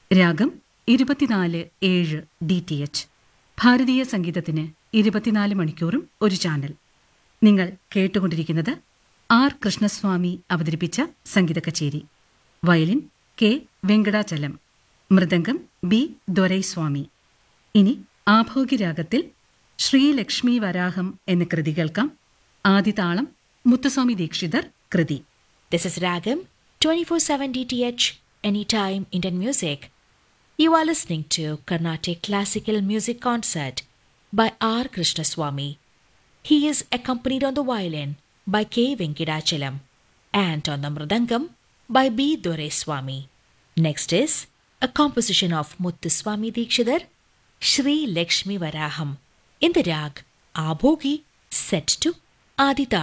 രാഗം ഇരുപത്തിനാല് ഏഴ് ഡി ടി എച്ച് ഭാരതീയ സംഗീതത്തിന് ഇരുപത്തിനാല് മണിക്കൂറും ഒരു ചാനൽ നിങ്ങൾ കേട്ടുകൊണ്ടിരിക്കുന്നത് ആർ കൃഷ്ണസ്വാമി അവതരിപ്പിച്ച സംഗീത കച്ചേരി violin K Venkatachalam mridangam B Doraiswamy ഇനി ആഭോഗ്യരാഗത്തിൽ ശ്രീലക്ഷ്മി വരാഹം എന്ന കൃതി കേൾക്കാം ആദിതാളം മുത്തുസ്വാമി ദീക്ഷിതർ കൃതി This is Ragam 24/7 DTH Anytime Indian Music. You are listening to Carnatic Classical Music Concert by R. Krishnaswamy. He is accompanied on the violin by K. Venkidachalam and on the mridangam by B. Doreswamy. Next is a composition of Muthuswami Dikshidhar, Shri Lakshmi Varaham in the rag Abhogi set to Adita.